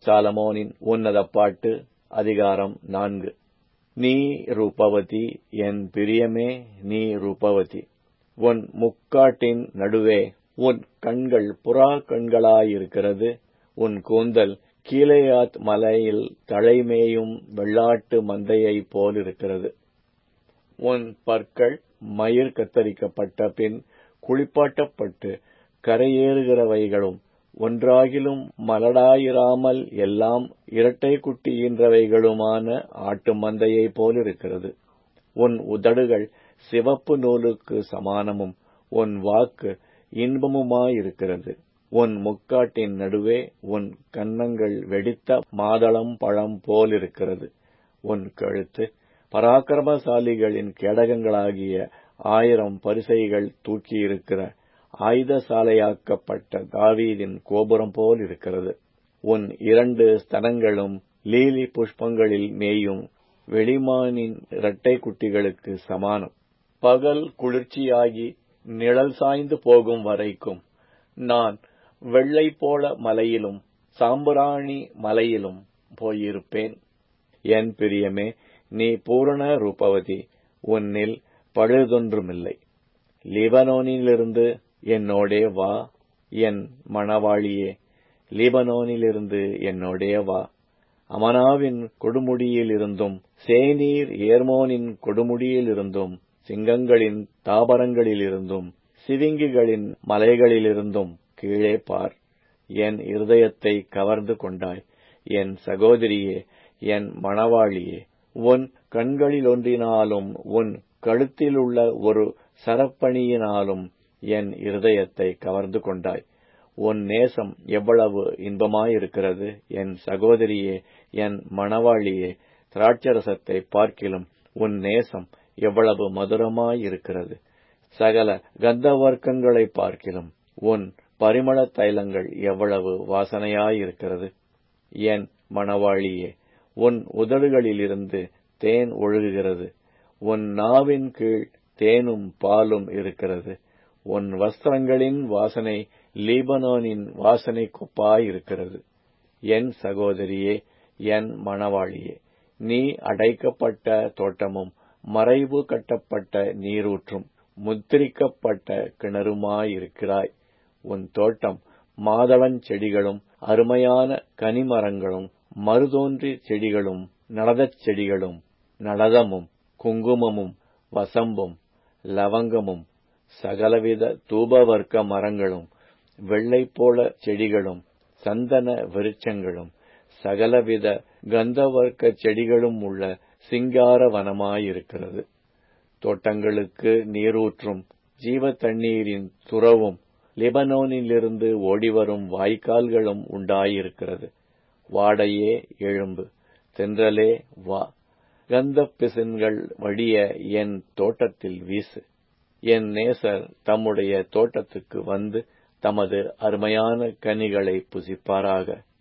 சாலமோனின் உன்னத பாட்டு அதிகாரம் நான்கு நீ ரூபவதி என் பிரியமே நீ ரூபவதி உன் முக்காட்டின் நடுவே உன் கண்கள் புறா கண்களாயிருக்கிறது உன் கூந்தல் கீலேயாத் மலையில் தழைமேயும் வெள்ளாட்டு மந்தையைப் போலிருக்கிறது உன் பற்கள் மயிர் கத்தரிக்கப்பட்ட பின் குளிப்பாட்டப்பட்டு கரையேறுகிறவைகளும் ஒன்றாகிலும் மலடாயிராமல் எல்லாம் இரட்டை குட்டியின்றவைகளுமான ஆட்டு மந்தையைப் போலிருக்கிறது உன் உதடுகள் சிவப்பு நூலுக்கு சமானமும் உன் வாக்கு இன்பமுமாயிருக்கிறது உன் முக்காட்டின் நடுவே உன் கன்னங்கள் வெடித்த மாதளம் பழம் போலிருக்கிறது உன் கழுத்து பராக்கிரமசாலிகளின் கேடகங்களாகிய ஆயிரம் பரிசைகள் தூக்கியிருக்கிற ஆயுதசாலையாக்கப்பட்ட தாவீதின் கோபுரம் போல் இருக்கிறது உன் இரண்டு ஸ்தனங்களும் லீலி புஷ்பங்களில் மேயும் வெளிமானின் இரட்டை குட்டிகளுக்கு சமானம் பகல் குளிர்ச்சியாகி நிழல் சாய்ந்து போகும் வரைக்கும் நான் வெள்ளை போல மலையிலும் சாம்பராணி மலையிலும் போயிருப்பேன் என் பிரியமே நீ பூரண ரூபவதி உன்னில் பழுதொன்றுமில்லை லீபனோனிலிருந்து என்னோடே வா என் மணவாளியே லீபனோனிலிருந்து என்னோடே வா அமனாவின் கொடுமுடியிலிருந்தும் சேனீர் ஏர்மோனின் கொடுமுடியிலிருந்தும் சிங்கங்களின் தாபரங்களிலிருந்தும் சிவிங்கிகளின் மலைகளிலிருந்தும் கீழே பார் என் இருதயத்தை கவர்ந்து கொண்டாய் என் சகோதரியே என் மணவாளியே உன் கண்களிலொன்றினாலும் உன் கழுத்திலுள்ள ஒரு சரப்பணியினாலும் என் இருதயத்தை கவர்ந்து கொண்டாய் உன் நேசம் எவ்வளவு இன்பமாயிருக்கிறது என் சகோதரியே என் மணவாளியே திராட்சரசத்தை பார்க்கிலும் உன் நேசம் எவ்வளவு மதுரமாயிருக்கிறது சகல கந்தவர்க்கங்களை பார்க்கிலும் உன் பரிமள தைலங்கள் எவ்வளவு வாசனையாயிருக்கிறது என் மணவாளியே உன் உதடுகளிலிருந்து தேன் ஒழுகுகிறது உன் நாவின் கீழ் தேனும் பாலும் இருக்கிறது உன் வஸ்திரங்களின் வாசனை லீபனோனின் வாசனை கொப்பாயிருக்கிறது என் சகோதரியே என் மணவாளியே நீ அடைக்கப்பட்ட தோட்டமும் மறைவு கட்டப்பட்ட நீரூற்றும் முத்திரிக்கப்பட்ட கிணறுமாயிருக்கிறாய் உன் தோட்டம் மாதளன் செடிகளும் அருமையான கனிமரங்களும் மருதோன்றி செடிகளும் நளதச் செடிகளும் நளதமும் குங்குமமும் வசம்பும் லவங்கமும் சகலவித தூபவர்க்க மரங்களும் வெள்ளை போல செடிகளும் சந்தன விருட்சங்களும் சகலவித கந்தவர்க்க செடிகளும் உள்ள சிங்கார வனமாயிருக்கிறது தோட்டங்களுக்கு நீரூற்றும் ஜீவ தண்ணீரின் துறவும் லிபனோனிலிருந்து ஓடிவரும் வாய்க்கால்களும் உண்டாயிருக்கிறது வாடையே எழும்பு தென்றலே வா கந்தப் பிசின்கள் வடிய என் தோட்டத்தில் வீசு என் நேசர் தம்முடைய தோட்டத்துக்கு வந்து தமது அருமையான கனிகளை புசிப்பாராக